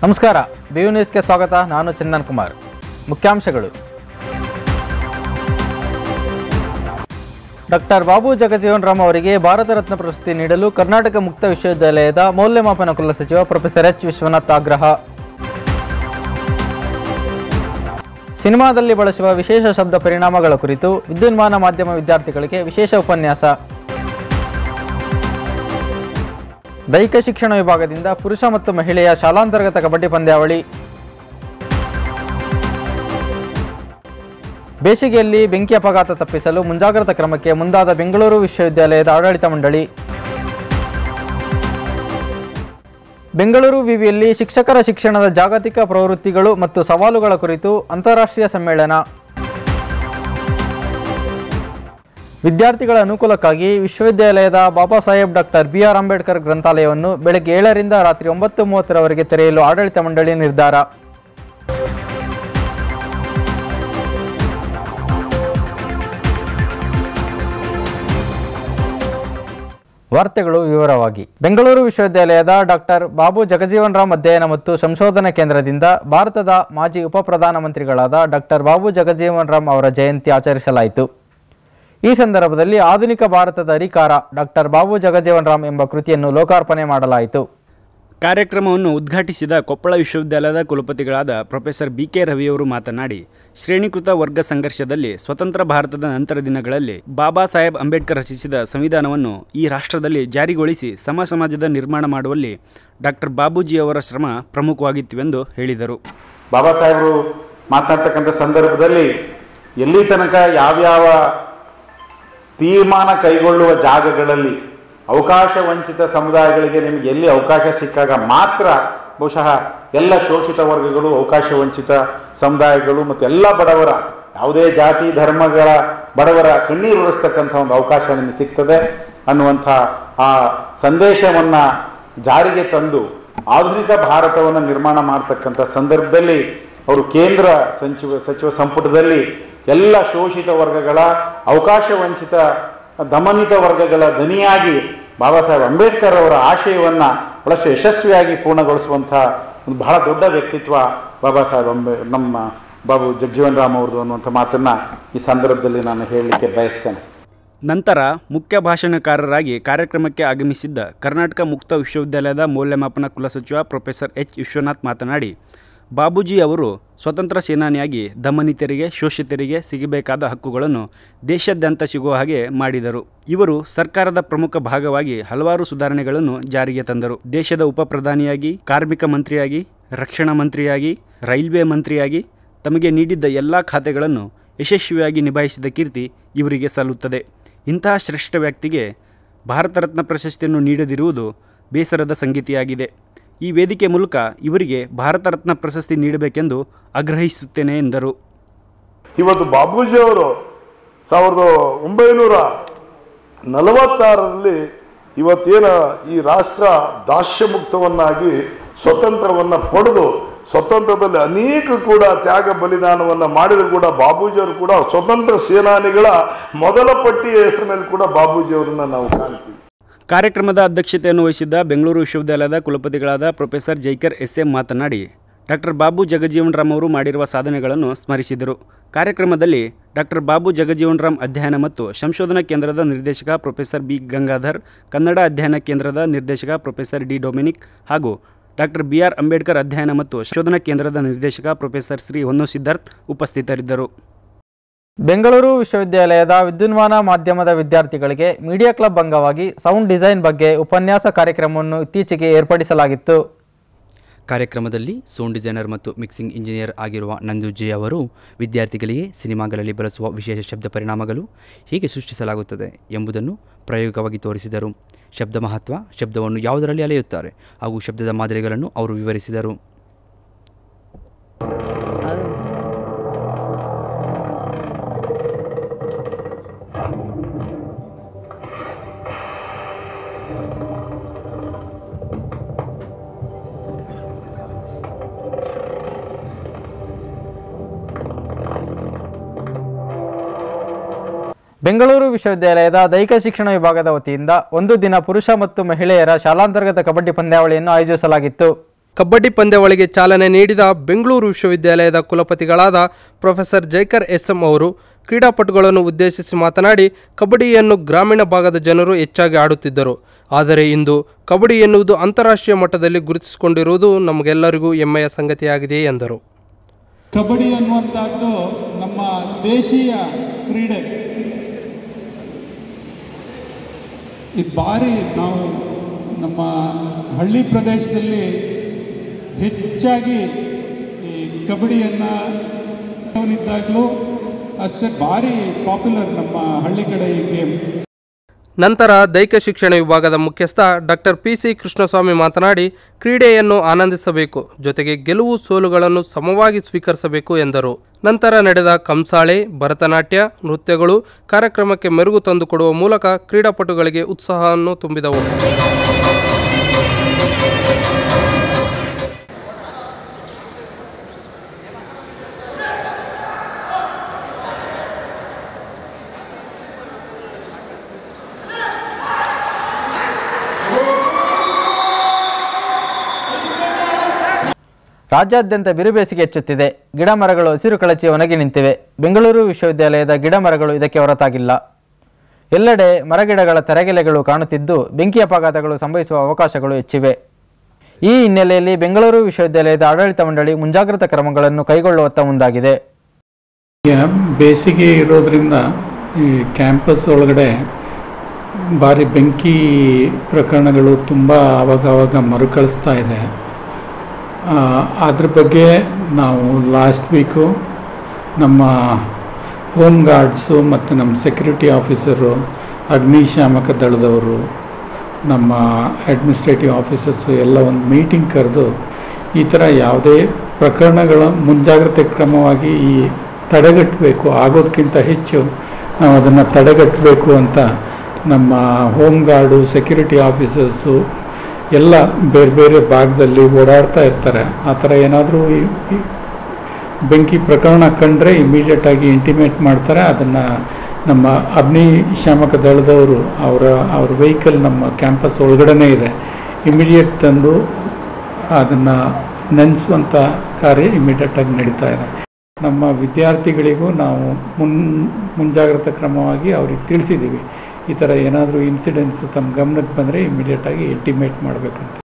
ನಮಸ್ಕಾರ ಬಿಯು ನ್ಯೂಸ್ಗೆ ಸ್ವಾಗತ ನಾನು ಚಂದನ್ ಕುಮಾರ್ ಮುಖ್ಯಾಂಶಗಳು ಡಾಕ್ಟರ್ ಬಾಬು ಜಗಜೀವನ್ ರಾಮ್ ಅವರಿಗೆ ಭಾರತ ರತ್ನ ಪ್ರಶಸ್ತಿ ನೀಡಲು ಕರ್ನಾಟಕ ಮುಕ್ತ ವಿಶ್ವವಿದ್ಯಾಲಯದ ಮೌಲ್ಯಮಾಪನ ಕುಲಸಚಿವ ಪ್ರೊಫೆಸರ್ ಎಚ್ ವಿಶ್ವನಾಥ್ ಆಗ್ರಹ ಸಿನಿಮಾದಲ್ಲಿ ಬಳಸುವ ವಿಶೇಷ ಶಬ್ದ ಪರಿಣಾಮಗಳ ಕುರಿತು ವಿದ್ಯುನ್ಮಾನ ಮಾಧ್ಯಮ ವಿದ್ಯಾರ್ಥಿಗಳಿಗೆ ವಿಶೇಷ ಉಪನ್ಯಾಸ ದೈಹಿಕ ಶಿಕ್ಷಣ ವಿಭಾಗದಿಂದ ಪುರುಷ ಮತ್ತು ಮಹಿಳೆಯ ಶಾಲಾಂತರ್ಗತ ಕಬಡ್ಡಿ ಪಂದ್ಯಾವಳಿ ಬೇಸಿಗೆಯಲ್ಲಿ ಬೆಂಕಿ ಅಪಘಾತ ತಪ್ಪಿಸಲು ಮುಂಜಾಗ್ರತಾ ಕ್ರಮಕ್ಕೆ ಮುಂದಾದ ಬೆಂಗಳೂರು ವಿಶ್ವವಿದ್ಯಾಲಯದ ಆಡಳಿತ ಮಂಡಳಿ ಬೆಂಗಳೂರು ವಿವಿಯಲ್ಲಿ ಶಿಕ್ಷಕರ ಶಿಕ್ಷಣದ ಜಾಗತಿಕ ಪ್ರವೃತ್ತಿಗಳು ಮತ್ತು ಸವಾಲುಗಳ ಕುರಿತು ಅಂತಾರಾಷ್ಟ್ರೀಯ ಸಮ್ಮೇಳನ ವಿದ್ಯಾರ್ಥಿಗಳ ಅನುಕೂಲಕ್ಕಾಗಿ ವಿಶ್ವವಿದ್ಯಾಲಯದ Baba Saheb doctor B R Ambedkar ಗ್ರಂಥಾಲಯವನ್ನು ಬೆಳಗ್ಗೆ ಏಳರಿಂದ ರಾತ್ರಿ ಒಂಬತ್ತು ಮೂವತ್ತರವರೆಗೆ ತೆರೆಯಲು ಆಡಳಿತ ಮಂಡಳಿ ನಿರ್ಧಾರ ವಾರ್ತೆಗಳು ವಿವರವಾಗಿ ಬೆಂಗಳೂರು ವಿಶ್ವವಿದ್ಯಾಲಯದ ಡಾಕ್ಟರ್ ಬಾಬು ಜಗಜೀವನ್ ರಾಮ್ ಅಧ್ಯಯನ ಮತ್ತು ಸಂಶೋಧನಾ ಕೇಂದ್ರದಿಂದ ಭಾರತದ ಮಾಜಿ ಉಪ ಪ್ರಧಾನಮಂತ್ರಿಗಳಾದ ಡಾಕ್ಟರ್ ಬಾಬು ಜಗಜೀವನ್ ರಾಮ್ ಅವರ ಜಯಂತಿ ಆಚರಿಸಲಾಯಿತು ಈ ಸಂದರ್ಭದಲ್ಲಿ ಆಧುನಿಕ ಭಾರತದ ಅಧಿಕಾರ ಡಾಕ್ಟರ್ ಬಾಬು ಜಗಜೀವನ್ ರಾಮ್ ಎಂಬ ಕೃತಿಯನ್ನು ಲೋಕಾರ್ಪಣೆ ಮಾಡಲಾಯಿತು ಕಾರ್ಯಕ್ರಮವನ್ನು ಉದ್ಘಾಟಿಸಿದ ಕೊಪ್ಪಳ ವಿಶ್ವವಿದ್ಯಾಲಯದ ಕುಲಪತಿಗಳಾದ ಪ್ರೊಫೆಸರ್ ಬಿ ಕೆ ರವಿಯವರು ಮಾತನಾಡಿ ಶ್ರೇಣೀಕೃತ ವರ್ಗ ಸಂಘರ್ಷದಲ್ಲಿ ಸ್ವತಂತ್ರ ಭಾರತದ ನಂತರ ದಿನಗಳಲ್ಲಿ ಬಾಬಾ ಸಾಹೇಬ್ ಅಂಬೇಡ್ಕರ್ ರಚಿಸಿದ ಸಂವಿಧಾನವನ್ನು ಈ ರಾಷ್ಟ್ರದಲ್ಲಿ ಜಾರಿಗೊಳಿಸಿ ಸಮ ಸಮಾಜದ ನಿರ್ಮಾಣ ಮಾಡುವಲ್ಲಿ ಡಾಕ್ಟರ್ ಬಾಬೂಜಿಯವರ ಶ್ರಮ ಪ್ರಮುಖವಾಗಿತ್ತೆಂದು ಹೇಳಿದರು ಬಾಬಾ ಸಾಹೇಬರು ಮಾತನಾಡ್ತಕ್ಕಂಥ ಸಂದರ್ಭದಲ್ಲಿ ಎಲ್ಲಿ ತನಕ ಯಾವ್ಯಾವ ತೀರ್ಮಾನ ಕೈಗೊಳ್ಳುವ ಜಾಗಗಳಲ್ಲಿ ಅವಕಾಶ ವಂಚಿತ ಸಮುದಾಯಗಳಿಗೆ ನಿಮಗೆ ಎಲ್ಲಿ ಅವಕಾಶ ಸಿಕ್ಕಾಗ ಮಾತ್ರ ಬಹುಶಃ ಎಲ್ಲ ಶೋಷಿತ ವರ್ಗಗಳು ಅವಕಾಶ ವಂಚಿತ ಸಮುದಾಯಗಳು ಮತ್ತು ಎಲ್ಲ ಬಡವರ ಯಾವುದೇ ಜಾತಿ ಧರ್ಮಗಳ ಬಡವರ ಕಣ್ಣೀರು ಉಳಿಸ್ತಕ್ಕಂಥ ಒಂದು ಅವಕಾಶ ನಿಮಗೆ ಸಿಗ್ತದೆ ಅನ್ನುವಂಥ ಆ ಸಂದೇಶವನ್ನು ಜಾರಿಗೆ ತಂದು ಆಧುನಿಕ ಭಾರತವನ್ನು ನಿರ್ಮಾಣ ಮಾಡ್ತಕ್ಕಂಥ ಸಂದರ್ಭದಲ್ಲಿ ಅವರು ಕೇಂದ್ರ ಸಚಿವ ಸಚಿವ ಸಂಪುಟದಲ್ಲಿ ಎಲ್ಲ ಶೋಷಿತ ವರ್ಗಗಳ ಅವಕಾಶ ವಂಚಿತ ದಮನಿತ ವರ್ಗಗಳ ದನಿಯಾಗಿ ಬಾಬಾ ಸಾಹೇಬ್ ಅಂಬೇಡ್ಕರ್ ಅವರ ಆಶಯವನ್ನು ಬಹಳಷ್ಟು ಯಶಸ್ವಿಯಾಗಿ ಪೂರ್ಣಗೊಳಿಸುವಂಥ ಒಂದು ಬಹಳ ದೊಡ್ಡ ವ್ಯಕ್ತಿತ್ವ ಬಾಬಾ ಸಾಹೇಬ್ ಅಂಬೇ ನಮ್ಮ ಬಾಬು ಜಗಜೀವನ್ ರಾಮ್ ಅವ್ರದ್ದು ಅನ್ನುವಂಥ ಮಾತನ್ನು ಈ ಸಂದರ್ಭದಲ್ಲಿ ನಾನು ಹೇಳಲಿಕ್ಕೆ ಬಯಸ್ತೇನೆ ನಂತರ ಮುಖ್ಯ ಭಾಷಣಕಾರರಾಗಿ ಕಾರ್ಯಕ್ರಮಕ್ಕೆ ಆಗಮಿಸಿದ್ದ ಕರ್ನಾಟಕ ಮುಕ್ತ ವಿಶ್ವವಿದ್ಯಾಲಯದ ಮೌಲ್ಯಮಾಪನ ಕುಲಸಚಿವ ಪ್ರೊಫೆಸರ್ ಎಚ್ ವಿಶ್ವನಾಥ್ ಮಾತನಾಡಿ ಬಾಬೂಜಿ ಅವರು ಸ್ವತಂತ್ರ ಸೇನಾನಿಯಾಗಿ ದಮನಿತರಿಗೆ ಶೋಷಿತರಿಗೆ ಸಿಗಬೇಕಾದ ಹಕ್ಕುಗಳನ್ನು ದೇಶಾದ್ಯಂತ ಸಿಗುವ ಹಾಗೆ ಮಾಡಿದರು ಇವರು ಸರ್ಕಾರದ ಪ್ರಮುಖ ಭಾಗವಾಗಿ ಹಲವಾರು ಸುಧಾರಣೆಗಳನ್ನು ಜಾರಿಗೆ ತಂದರು ದೇಶದ ಉಪ ಪ್ರಧಾನಿಯಾಗಿ ಕಾರ್ಮಿಕ ಮಂತ್ರಿಯಾಗಿ ರಕ್ಷಣಾ ಮಂತ್ರಿಯಾಗಿ ರೈಲ್ವೆ ಮಂತ್ರಿಯಾಗಿ ತಮಗೆ ನೀಡಿದ್ದ ಎಲ್ಲ ಖಾತೆಗಳನ್ನು ಯಶಸ್ವಿಯಾಗಿ ನಿಭಾಯಿಸಿದ ಕೀರ್ತಿ ಇವರಿಗೆ ಸಲ್ಲುತ್ತದೆ ಇಂತಹ ಶ್ರೇಷ್ಠ ವ್ಯಕ್ತಿಗೆ ಭಾರತ ರತ್ನ ಪ್ರಶಸ್ತಿಯನ್ನು ನೀಡದಿರುವುದು ಬೇಸರದ ಸಂಗತಿಯಾಗಿದೆ ಈ ವೇದಿಕೆ ಮೂಲಕ ಇವರಿಗೆ ಭಾರತ ರತ್ನ ಪ್ರಶಸ್ತಿ ನೀಡಬೇಕೆಂದು ಆಗ್ರಹಿಸುತ್ತೇನೆ ಎಂದರು ಇವತ್ತು ಬಾಬೂಜಿ ಅವರು ಸಾವಿರದ ಒಂಬೈನೂರ ನಲವತ್ತಾರರಲ್ಲಿ ಇವತ್ತೇನ ಈ ರಾಷ್ಟ್ರ ದಾಸ್ಯಮುಕ್ತವನ್ನಾಗಿ ಸ್ವತಂತ್ರವನ್ನು ಪಡೆದು ಸ್ವತಂತ್ರದಲ್ಲಿ ಅನೇಕ ಕೂಡ ತ್ಯಾಗ ಬಲಿದಾನವನ್ನು ಮಾಡಿದ್ರು ಕೂಡ ಬಾಬೂಜಿಯವರು ಕೂಡ ಸ್ವತಂತ್ರ ಸೇನಾನಿಗಳ ಮೊದಲ ಪಟ್ಟಿಯ ಹೆಸರಿನಲ್ಲಿ ಕೂಡ ಬಾಬೂಜಿಯವರನ್ನ ನಾವು ಕಾಣ್ತೀವಿ ಕಾರ್ಯಕ್ರಮದ ಅಧ್ಯಕ್ಷತೆಯನ್ನು ವಹಿಸಿದ್ದ ಬೆಂಗಳೂರು ವಿಶ್ವವಿದ್ಯಾಲಯದ ಕುಲಪತಿಗಳಾದ ಪ್ರೊಫೆಸರ್ ಜೈಕರ್ ಎಸ್ ಎಂ ಮಾತನಾಡಿ ಡಾಕ್ಟರ್ ಬಾಬು ಜಗಜೀವನ್ ರಾಮ್ ಅವರು ಮಾಡಿರುವ ಸಾಧನೆಗಳನ್ನು ಸ್ಮರಿಸಿದರು ಕಾರ್ಯಕ್ರಮದಲ್ಲಿ ಡಾಕ್ಟರ್ ಬಾಬು ಜಗಜೀವನ್ ರಾಮ್ ಅಧ್ಯಯನ ಮತ್ತು ಸಂಶೋಧನಾ ಕೇಂದ್ರದ ನಿರ್ದೇಶಕ ಪ್ರೊಫೆಸರ್ ಬಿ ಗಂಗಾಧರ್ ಕನ್ನಡ ಅಧ್ಯಯನ ಕೇಂದ್ರದ ನಿರ್ದೇಶಕ ಪ್ರೊಫೆಸರ್ ಡಿ ಡೊಮಿನಿಕ್ ಹಾಗೂ ಡಾಕ್ಟರ್ ಬಿ ಆರ್ ಅಂಬೇಡ್ಕರ್ ಅಧ್ಯಯನ ಮತ್ತು ಸಂಶೋಧನಾ ಕೇಂದ್ರದ ನಿರ್ದೇಶಕ ಪ್ರೊಫೆಸರ್ ಶ್ರೀ ಹೊನ್ನು ಸಿದ್ಧಾರ್ಥ್ ಉಪಸ್ಥಿತರಿದ್ದರು ಬೆಂಗಳೂರು ವಿಶ್ವವಿದ್ಯಾಲಯದ ವಿದ್ಯುನ್ಮಾನ ಮಾಧ್ಯಮದ ವಿದ್ಯಾರ್ಥಿಗಳಿಗೆ ಮೀಡಿಯಾ ಕ್ಲಬ್ ಅಂಗವಾಗಿ ಸೌಂಡ್ ಡಿಸೈನ್ ಬಗ್ಗೆ ಉಪನ್ಯಾಸ ಕಾರ್ಯಕ್ರಮವನ್ನು ಇತ್ತೀಚೆಗೆ ಏರ್ಪಡಿಸಲಾಗಿತ್ತು ಕಾರ್ಯಕ್ರಮದಲ್ಲಿ ಸೌಂಡ್ ಡಿಸೈನರ್ ಮತ್ತು ಮಿಕ್ಸಿಂಗ್ ಇಂಜಿನಿಯರ್ ಆಗಿರುವ ನಂದುಜಿ ಅವರು ವಿದ್ಯಾರ್ಥಿಗಳಿಗೆ ಸಿನಿಮಾಗಳಲ್ಲಿ ಬಳಸುವ ವಿಶೇಷ ಶಬ್ದ ಪರಿಣಾಮಗಳು ಹೇಗೆ ಸೃಷ್ಟಿಸಲಾಗುತ್ತದೆ ಎಂಬುದನ್ನು ಪ್ರಾಯೋಗಿಕವಾಗಿ ತೋರಿಸಿದರು ಶಬ್ದ ಮಹತ್ವ ಶಬ್ದವನ್ನು ಯಾವುದರಲ್ಲಿ ಅಳೆಯುತ್ತಾರೆ ಹಾಗೂ ಶಬ್ದದ ಮಾದರಿಗಳನ್ನು ಅವರು ವಿವರಿಸಿದರು ಬೆಂಗಳೂರು ವಿಶ್ವವಿದ್ಯಾಲಯದ ದೈಹಿಕ ಶಿಕ್ಷಣ ವಿಭಾಗದ ವತಿಯಿಂದ ಒಂದು ದಿನ ಪುರುಷ ಮತ್ತು ಮಹಿಳೆಯರ ಶಾಲಾಂತರ್ಗತ ಕಬಡ್ಡಿ ಪಂದ್ಯಾವಳಿಯನ್ನು ಆಯೋಜಿಸಲಾಗಿತ್ತು ಕಬಡ್ಡಿ ಪಂದ್ಯಾವಳಿಗೆ ಚಾಲನೆ ನೀಡಿದ ಬೆಂಗಳೂರು ವಿಶ್ವವಿದ್ಯಾಲಯದ ಕುಲಪತಿಗಳಾದ ಪ್ರೊಫೆಸರ್ ಜೈಕರ್ ಎಸ್ಎಂ ಅವರು ಕ್ರೀಡಾಪಟುಗಳನ್ನು ಉದ್ದೇಶಿಸಿ ಮಾತನಾಡಿ ಕಬಡ್ಡಿಯನ್ನು ಗ್ರಾಮೀಣ ಭಾಗದ ಜನರು ಹೆಚ್ಚಾಗಿ ಆಡುತ್ತಿದ್ದರು ಆದರೆ ಇಂದು ಕಬಡ್ಡಿ ಎನ್ನುವುದು ಅಂತಾರಾಷ್ಟ್ರೀಯ ಮಟ್ಟದಲ್ಲಿ ಗುರುತಿಸಿಕೊಂಡಿರುವುದು ನಮಗೆಲ್ಲರಿಗೂ ಹೆಮ್ಮೆಯ ಸಂಗತಿಯಾಗಿದೆ ಎಂದರು ಕಬಡ್ಡಿ ಅನ್ನುವಂಥದ್ದು ನಮ್ಮ ದೇಶೀಯ ಕ್ರೀಡೆ ಇದು ಭಾರಿ ನಾವು ನಮ್ಮ ಹಳ್ಳಿ ಪ್ರದೇಶದಲ್ಲಿ ಹೆಚ್ಚಾಗಿ ಈ ಕಬಡ್ಡಿಯನ್ನು ಇದ್ದಾಗಲೂ ಅಷ್ಟೇ ಭಾರಿ ಪಾಪ್ಯುಲರ್ ನಮ್ಮ ಹಳ್ಳಿ ಕಡೆ ಈ ಗೇಮ್ ನಂತರ ದೈಹಿಕ ಶಿಕ್ಷಣ ವಿಭಾಗದ ಮುಖ್ಯಸ್ಥ ಡಾಕ್ಟರ್ ಪಿ ಸಿ ಕೃಷ್ಣಸ್ವಾಮಿ ಮಾತನಾಡಿ ಕ್ರೀಡೆಯನ್ನು ಆನಂದಿಸಬೇಕು ಜೊತೆಗೆ ಗೆಲುವು ಸೋಲುಗಳನ್ನು ಸಮವಾಗಿ ಸ್ವೀಕರಿಸಬೇಕು ಎಂದರು ನಂತರ ನಡೆದ ಕಂಸಾಳೆ ಭರತನಾಟ್ಯ ನೃತ್ಯಗಳು ಕಾರ್ಯಕ್ರಮಕ್ಕೆ ಮೆರುಗು ತಂದುಕೊಡುವ ಮೂಲಕ ಕ್ರೀಡಾಪಟುಗಳಿಗೆ ಉತ್ಸಾಹವನ್ನು ತುಂಬಿದವು ರಾಜ್ಯಾದ್ಯಂತ ಬಿರುಬೇಸಿಗೆ ಹೆಚ್ಚುತ್ತಿದೆ ಗಿಡ ಮರಗಳು ಹಸಿರು ಕಳಚಿ ಒಣಗಿ ನಿಂತಿವೆ ಬೆಂಗಳೂರು ವಿಶ್ವವಿದ್ಯಾಲಯದ ಗಿಡ ಮರಗಳು ಇದಕ್ಕೆ ಹೊರತಾಗಿಲ್ಲ ಎಲ್ಲೆಡೆ ಮರಗಿಡಗಳ ತೆರೆಗೆಲೆಗಳು ಕಾಣುತ್ತಿದ್ದು ಬೆಂಕಿ ಅಪಘಾತಗಳು ಸಂಭವಿಸುವ ಅವಕಾಶಗಳು ಹೆಚ್ಚಿವೆ ಈ ಹಿನ್ನೆಲೆಯಲ್ಲಿ ಬೆಂಗಳೂರು ವಿಶ್ವವಿದ್ಯಾಲಯದ ಆಡಳಿತ ಮಂಡಳಿ ಮುಂಜಾಗ್ರತಾ ಕ್ರಮಗಳನ್ನು ಕೈಗೊಳ್ಳುವತ್ತ ಮುಂದಾಗಿದೆ ಈಗ ಬೇಸಿಗೆ ಇರೋದ್ರಿಂದ ಈ ಕ್ಯಾಂಪಸ್ ಒಳಗಡೆ ಭಾರಿ ಬೆಂಕಿ ಪ್ರಕರಣಗಳು ತುಂಬ ಆವಾಗವಾಗ ಮರುಕಳಿಸ್ತಾ ಇದೆ ಆ, ಅದ್ರ ಬಗ್ಗೆ ನಾವು ಲಾಸ್ಟ್ ವೀಕು ನಮ್ಮ ಹೋಮ್ ಗಾರ್ಡ್ಸು ಮತ್ತು ನಮ್ಮ ಸೆಕ್ಯೂರಿಟಿ ಆಫೀಸರು ಅಗ್ನಿಶಾಮಕ ದಳದವರು ನಮ್ಮ ಅಡ್ಮಿನಿಸ್ಟ್ರೇಟಿವ್ ಆಫೀಸರ್ಸು ಎಲ್ಲ ಒಂದು ಮೀಟಿಂಗ್ ಕರೆದು ಈ ಥರ ಯಾವುದೇ ಪ್ರಕರಣಗಳ ಮುಂಜಾಗ್ರತೆ ಕ್ರಮವಾಗಿ ಈ ತಡೆಗಟ್ಟಬೇಕು ಆಗೋದಕ್ಕಿಂತ ಹೆಚ್ಚು ನಾವು ಅದನ್ನು ತಡೆಗಟ್ಟಬೇಕು ಅಂತ ನಮ್ಮ ಹೋಮ್ ಗಾರ್ಡು ಸೆಕ್ಯೂರಿಟಿ ಆಫೀಸರ್ಸು ಎಲ್ಲ ಬೇರೆ ಬೇರೆ ಭಾಗದಲ್ಲಿ ಓಡಾಡ್ತಾ ಇರ್ತಾರೆ ಆ ಥರ ಏನಾದರೂ ಬೆಂಕಿ ಪ್ರಕರಣ ಕಂಡ್ರೆ ಇಮಿಡಿಯೇಟಾಗಿ ಇಂಟಿಮೇಟ್ ಮಾಡ್ತಾರೆ ಅದನ್ನು ನಮ್ಮ ಅಗ್ನಿಶಾಮಕ ದಳದವರು ಅವರ ಅವ್ರ ವೆಹಿಕಲ್ ನಮ್ಮ ಕ್ಯಾಂಪಸ್ ಒಳಗಡೆನೇ ಇದೆ ಇಮಿಡಿಯೇಟ್ ತಂದು ಅದನ್ನು ನೆನೆಸುವಂಥ ಕಾರ್ಯ ಇಮಿಡಿಯೇಟಾಗಿ ನಡೀತಾ ಇದೆ ನಮ್ಮ ವಿದ್ಯಾರ್ಥಿಗಳಿಗೂ ನಾವು ಮುನ್ ಮುಂಜಾಗ್ರತಾ ಕ್ರಮವಾಗಿ ಅವ್ರಿಗೆ ತಿಳಿಸಿದ್ದೀವಿ ಈ ಥರ ಏನಾದರೂ ಇನ್ಸಿಡೆಂಟ್ಸ್ ತಮ್ಮ ಗಮನಕ್ಕೆ ಬಂದರೆ ಇಮಿಡಿಯೇಟಾಗಿ ಇಂಟಿಮೇಟ್ ಮಾಡಬೇಕಂತ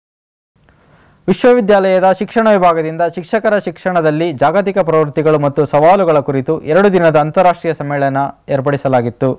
ವಿಶ್ವವಿದ್ಯಾಲಯದ ಶಿಕ್ಷಣ ವಿಭಾಗದಿಂದ ಶಿಕ್ಷಕರ ಶಿಕ್ಷಣದಲ್ಲಿ ಜಾಗತಿಕ ಪ್ರವೃತ್ತಿಗಳು ಮತ್ತು ಸವಾಲುಗಳ ಕುರಿತು ಎರಡು ದಿನದ ಅಂತಾರಾಷ್ಟ್ರೀಯ ಸಮ್ಮೇಳನ ಏರ್ಪಡಿಸಲಾಗಿತ್ತು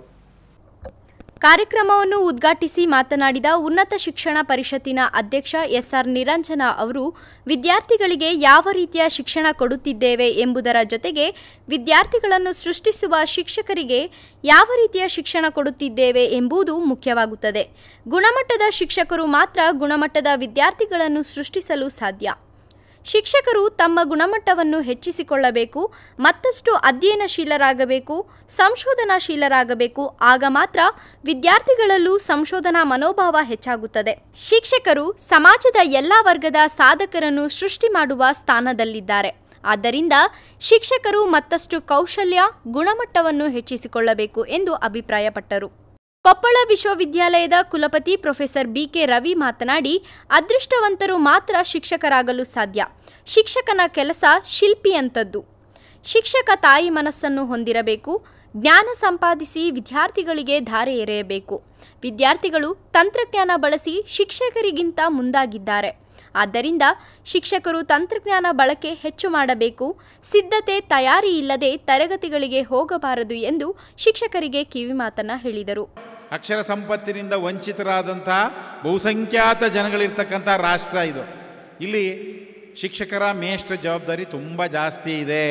ಕಾರ್ಯಕ್ರಮವನ್ನು ಉದ್ಘಾಟಿಸಿ ಮಾತನಾಡಿದ ಉನ್ನತ ಶಿಕ್ಷಣ ಪರಿಷತ್ತಿನ ಅಧ್ಯಕ್ಷ ಎಸ್ಆರ್ ನಿರಂಜನ ಅವರು ವಿದ್ಯಾರ್ಥಿಗಳಿಗೆ ಯಾವ ರೀತಿಯ ಶಿಕ್ಷಣ ಕೊಡುತ್ತಿದ್ದೇವೆ ಎಂಬುದರ ಜೊತೆಗೆ ವಿದ್ಯಾರ್ಥಿಗಳನ್ನು ಸೃಷ್ಟಿಸುವ ಶಿಕ್ಷಕರಿಗೆ ಯಾವ ರೀತಿಯ ಶಿಕ್ಷಣ ಕೊಡುತ್ತಿದ್ದೇವೆ ಎಂಬುದು ಮುಖ್ಯವಾಗುತ್ತದೆ ಗುಣಮಟ್ಟದ ಶಿಕ್ಷಕರು ಮಾತ್ರ ಗುಣಮಟ್ಟದ ವಿದ್ಯಾರ್ಥಿಗಳನ್ನು ಸೃಷ್ಟಿಸಲು ಸಾಧ್ಯ ಶಿಕ್ಷಕರು ತಮ್ಮ ಗುಣಮಟ್ಟವನ್ನು ಹೆಚ್ಚಿಸಿಕೊಳ್ಳಬೇಕು ಮತ್ತಷ್ಟು ಅಧ್ಯಯನಶೀಲರಾಗಬೇಕು ಸಂಶೋಧನಾಶೀಲರಾಗಬೇಕು ಆಗ ಮಾತ್ರ ವಿದ್ಯಾರ್ಥಿಗಳಲ್ಲೂ ಸಂಶೋಧನಾ ಮನೋಭಾವ ಹೆಚ್ಚಾಗುತ್ತದೆ ಶಿಕ್ಷಕರು ಸಮಾಜದ ಎಲ್ಲ ವರ್ಗದ ಸಾಧಕರನ್ನು ಸೃಷ್ಟಿ ಮಾಡುವ ಸ್ಥಾನದಲ್ಲಿದ್ದಾರೆ ಆದ್ದರಿಂದ ಶಿಕ್ಷಕರು ಮತ್ತಷ್ಟು ಕೌಶಲ್ಯ ಗುಣಮಟ್ಟವನ್ನು ಹೆಚ್ಚಿಸಿಕೊಳ್ಳಬೇಕು ಎಂದು ಅಭಿಪ್ರಾಯಪಟ್ಟರು ಕೊಪ್ಪಳ ವಿಶ್ವವಿದ್ಯಾಲಯದ ಕುಲಪತಿ ಪ್ರೊಫೆಸರ್ ಬಿಕೆ ರವಿ ಮಾತನಾಡಿ ಅದೃಷ್ಟವಂತರು ಮಾತ್ರ ಶಿಕ್ಷಕರಾಗಲು ಸಾಧ್ಯ ಶಿಕ್ಷಕನ ಕೆಲಸ ಶಿಲ್ಪಿಯಂಥದ್ದು ಶಿಕ್ಷಕ ತಾಯಿ ಮನಸ್ಸನ್ನು ಹೊಂದಿರಬೇಕು ಜ್ಞಾನ ಸಂಪಾದಿಸಿ ವಿದ್ಯಾರ್ಥಿಗಳಿಗೆ ಧಾರೆ ಎರೆಯಬೇಕು ವಿದ್ಯಾರ್ಥಿಗಳು ತಂತ್ರಜ್ಞಾನ ಬಳಸಿ ಶಿಕ್ಷಕರಿಗಿಂತ ಮುಂದಾಗಿದ್ದಾರೆ ಆದ್ದರಿಂದ ಶಿಕ್ಷಕರು ತಂತ್ರಜ್ಞಾನ ಬಳಕೆ ಹೆಚ್ಚು ಮಾಡಬೇಕು ಸಿದ್ಧತೆ ತಯಾರಿ ಇಲ್ಲದೆ ತರಗತಿಗಳಿಗೆ ಹೋಗಬಾರದು ಎಂದು ಶಿಕ್ಷಕರಿಗೆ ಕಿವಿಮಾತನ್ನ ಹೇಳಿದರು ಅಕ್ಷರ ಸಂಪತ್ತಿನಿಂದ ವಂಚಿತರಾದಂಥ ಬಹುಸಂಖ್ಯಾತ ಜನಗಳಿರ್ತಕ್ಕಂಥ ರಾಷ್ಟ್ರ ಇದು ಇಲ್ಲಿ ಶಿಕ್ಷಕರ ಮೇಷ್ಟ್ರ ಜವಾಬ್ದಾರಿ ತುಂಬ ಜಾಸ್ತಿ ಇದೆ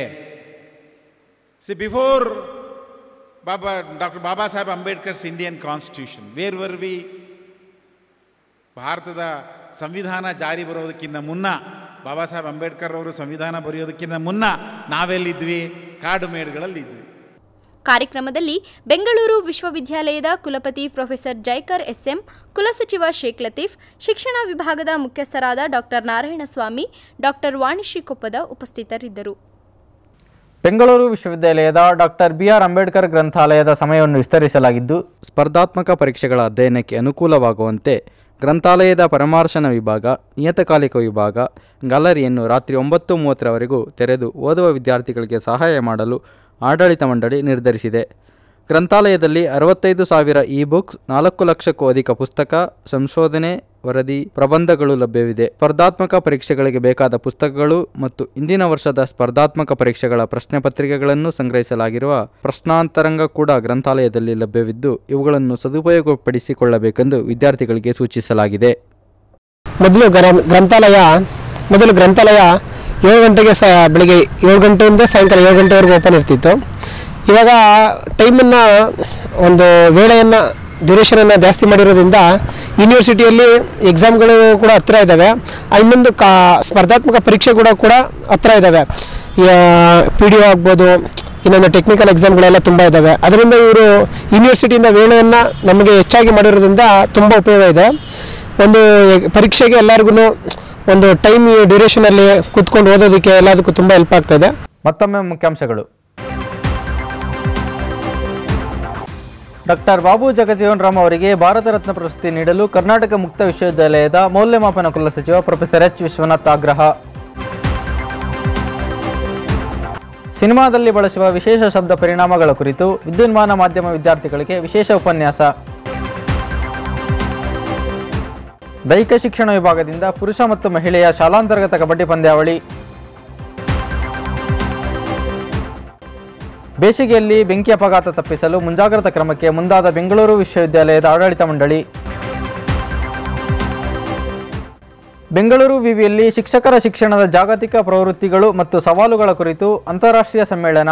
see before Baba doctor Baba Saheb Ambedkar's Indian constitution where were we ಭಾರತದ ಸಂವಿಧಾನ ಜಾರಿ ಬರೋದಕ್ಕಿಂತ ಮುನ್ನ ಬಾಬಾ ಸಾಹೇಬ್ ಅಂಬೇಡ್ಕರ್ ಅವರು ಸಂವಿಧಾನ ಬರೆಯೋದಕ್ಕಿಂತ ಮುನ್ನ ನಾವೆಲ್ಲಿದ್ವಿ ಕಾಡು ಮೇಡುಗಳಲ್ಲಿದ್ವಿ ಕಾರ್ಯಕ್ರಮದಲ್ಲಿ ಬೆಂಗಳೂರು ವಿಶ್ವವಿದ್ಯಾಲಯದ ಕುಲಪತಿ ಪ್ರೊಫೆಸರ್ ಜೈಕರ್ ಎಸ್ಎಂ ಕುಲಸಚಿವ ಶೇಖ್ ಲತೀಫ್ ಶಿಕ್ಷಣ ವಿಭಾಗದ ಮುಖ್ಯಸ್ಥರಾದ ಡಾಕ್ಟರ್ ನಾರಾಯಣಸ್ವಾಮಿ ಡಾಕ್ಟರ್ ವಾಣಿಶ್ರೀ ಕೊಪ್ಪದ ಉಪಸ್ಥಿತರಿದ್ದರು ಬೆಂಗಳೂರು ವಿಶ್ವವಿದ್ಯಾಲಯದ ಡಾಕ್ಟರ್ ಬಿಆರ್ ಅಂಬೇಡ್ಕರ್ ಗ್ರಂಥಾಲಯದ ಸಮಯವನ್ನು ವಿಸ್ತರಿಸಲಾಗಿದ್ದು ಸ್ಪರ್ಧಾತ್ಮಕ ಪರೀಕ್ಷೆಗಳ ಅಧ್ಯಯನಕ್ಕೆ ಅನುಕೂಲವಾಗುವಂತೆ ಗ್ರಂಥಾಲಯದ ಪರಾಮರ್ಶನ ವಿಭಾಗ ನಿಯತಕಾಲಿಕ ವಿಭಾಗ ಗ್ಯಾಲರಿಯನ್ನು ರಾತ್ರಿ ಒಂಬತ್ತು ಮೂವತ್ತರವರೆಗೂ ತೆರೆದು ಓದುವ ವಿದ್ಯಾರ್ಥಿಗಳಿಗೆ ಸಹಾಯ ಮಾಡಲು ಆಡಳಿತ ಮಂಡಳಿ ನಿರ್ಧರಿಸಿದೆ ಗ್ರಂಥಾಲಯದಲ್ಲಿ ಅರವತ್ತೈದು ಸಾವಿರ ಇ ಬುಕ್ಸ್ ನಾಲ್ಕು ಲಕ್ಷಕ್ಕೂ ಅಧಿಕ ಪುಸ್ತಕ ಸಂಶೋಧನೆ ವರದಿ ಪ್ರಬಂಧಗಳು ಲಭ್ಯವಿದೆ ಸ್ಪರ್ಧಾತ್ಮಕ ಪರೀಕ್ಷೆಗಳಿಗೆ ಬೇಕಾದ ಪುಸ್ತಕಗಳು ಮತ್ತು ಇಂದಿನ ವರ್ಷದ ಸ್ಪರ್ಧಾತ್ಮಕ ಪರೀಕ್ಷೆಗಳ ಪ್ರಶ್ನೆ ಪತ್ರಿಕೆಗಳನ್ನು ಸಂಗ್ರಹಿಸಲಾಗಿರುವ ಪ್ರಶ್ನಾಂತರಂಗ ಕೂಡ ಗ್ರಂಥಾಲಯದಲ್ಲಿ ಲಭ್ಯವಿದ್ದು ಇವುಗಳನ್ನು ಸದುಪಯೋಗಪಡಿಸಿಕೊಳ್ಳಬೇಕೆಂದು ವಿದ್ಯಾರ್ಥಿಗಳಿಗೆ ಸೂಚಿಸಲಾಗಿದೆ ಮೊದಲು ಗ್ರಂ- ಗ್ರಂಥಾಲಯ ಮೊದಲು ಗ್ರಂಥಾಲಯ ಏಳು ಗಂಟೆಗೆ ಸ ಬೆಳಿಗ್ಗೆ ಏಳು ಗಂಟೆಯಿಂದ ಸಾಯಂಕಾಲ ಏಳು ಗಂಟೆವರೆಗೂ ಓಪನ್ ಇರ್ತಿತ್ತು ಇವಾಗ ಟೈಮನ್ನು ಒಂದು ವೇಳೆಯನ್ನು ಡ್ಯೂರೇಷನನ್ನು ಜಾಸ್ತಿ ಮಾಡಿರೋದ್ರಿಂದ ಯೂನಿವರ್ಸಿಟಿಯಲ್ಲಿ ಎಕ್ಸಾಮ್ಗಳು ಕೂಡ ಹತ್ತಿರ ಇದ್ದಾವೆ ಆ ಇನ್ನೊಂದು ಕಾ ಸ್ಪರ್ಧಾತ್ಮಕ ಪರೀಕ್ಷೆ ಕೂಡ ಕೂಡ ಹತ್ತಿರ ಇದ್ದಾವೆ ಪಿ ಡಿ ಒ ಆಗ್ಬೋದು ಇನ್ನೊಂದು ಟೆಕ್ನಿಕಲ್ ಎಕ್ಸಾಮ್ಗಳೆಲ್ಲ ತುಂಬ ಇದ್ದಾವೆ ಅದರಿಂದ ಇವರು ಯೂನಿವರ್ಸಿಟಿಯಿಂದ ವೇಳೆಯನ್ನು ನಮಗೆ ಹೆಚ್ಚಾಗಿ ಮಾಡಿರೋದ್ರಿಂದ ತುಂಬ ಉಪಯೋಗ ಇದೆ ಒಂದು ಎ- ಪರೀಕ್ಷೆಗೆ ಎಲ್ಲರಿಗೂ ಒಂದು ಟೈಮ್ ಡ್ಯೂರೇಷನಲ್ಲಿ ಕೂತ್ಕೊಂಡು ಓದೋದಕ್ಕೆ ಎಲ್ಲದಕ್ಕೂ ತುಂಬ ಹೆಲ್ಪ್ ಆಗ್ತಾಯಿದೆ ಮತ್ತೊಮ್ಮೆ ಮುಖ್ಯಾಂಶಗಳು ಡಾಕ್ಟರ್ ಬಾಬು ಜಗಜೀವನ್ ರಾಮ್ ಅವರಿಗೆ ಭಾರತ ರತ್ನ ಪ್ರಶಸ್ತಿ ನೀಡಲು ಕರ್ನಾಟಕ ಮುಕ್ತ ವಿಶ್ವವಿದ್ಯಾಲಯದ ಮೌಲ್ಯಮಾಪನ ಕುಲಸಚಿವ ಪ್ರೊಫೆಸರ್ ಎಚ್ ವಿಶ್ವನಾಥ್ ಆಗ್ರಹ ಸಿನಿಮಾದಲ್ಲಿ ಬಳಸುವ ವಿಶೇಷ ಶಬ್ದ ಪರಿಣಾಮಗಳ ಕುರಿತು ವಿದ್ಯುನ್ಮಾನ ಮಾಧ್ಯಮ ವಿದ್ಯಾರ್ಥಿಗಳಿಗೆ ವಿಶೇಷ ಉಪನ್ಯಾಸ ದೈಹಿಕ ಶಿಕ್ಷಣ ವಿಭಾಗದಿಂದ ಪುರುಷ ಮತ್ತು ಮಹಿಳೆಯ ಶಾಲಾಂತರ್ಗತ ಕಬಡ್ಡಿ ಪಂದ್ಯಾವಳಿ ಬೇಸಿಗೆಯಲ್ಲಿ ಬೆಂಕಿ ಅಪಘಾತ ತಪ್ಪಿಸಲು ಮುಂಜಾಗ್ರತಾ ಕ್ರಮಕ್ಕೆ ಮುಂದಾದ ಬೆಂಗಳೂರು ವಿಶ್ವವಿದ್ಯಾಲಯದ ಆಡಳಿತ ಮಂಡಳಿ ಬೆಂಗಳೂರು ವಿವಿಯಲ್ಲಿ ಶಿಕ್ಷಕರ ಶಿಕ್ಷಣದ ಜಾಗತಿಕ ಪ್ರವೃತ್ತಿಗಳು ಮತ್ತು ಸವಾಲುಗಳ ಕುರಿತು ಅಂತಾರಾಷ್ಟ್ರೀಯ ಸಮ್ಮೇಳನ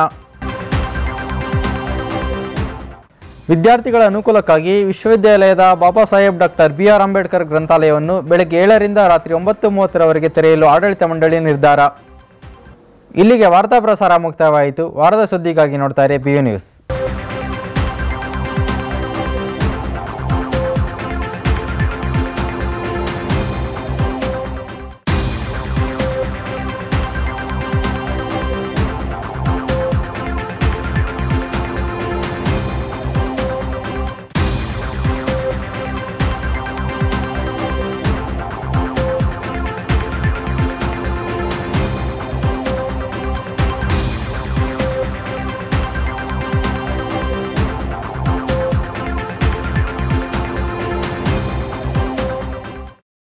ವಿದ್ಯಾರ್ಥಿಗಳ ಅನುಕೂಲಕ್ಕಾಗಿ ವಿಶ್ವವಿದ್ಯಾಲಯದ Baba Saheb doctor B R Ambedkar ಗ್ರಂಥಾಲಯವನ್ನು ಬೆಳಗ್ಗೆ ಏಳರಿಂದ ರಾತ್ರಿ ಒಂಬತ್ತು ಮೂವತ್ತರವರೆಗೆ ತೆರೆಯಲು ಆಡಳಿತ ಮಂಡಳಿ ನಿರ್ಧಾರ ಇಲ್ಲಿಗೆ ವಾರ್ತಾ ಪ್ರಸಾರ ಮುಕ್ತಾಯವಾಯಿತು ವಾರದ ಸುದ್ದಿಗಾಗಿ ನೋಡ್ತಾರೆ ಬಿ ಯು ನ್ಯೂಸ್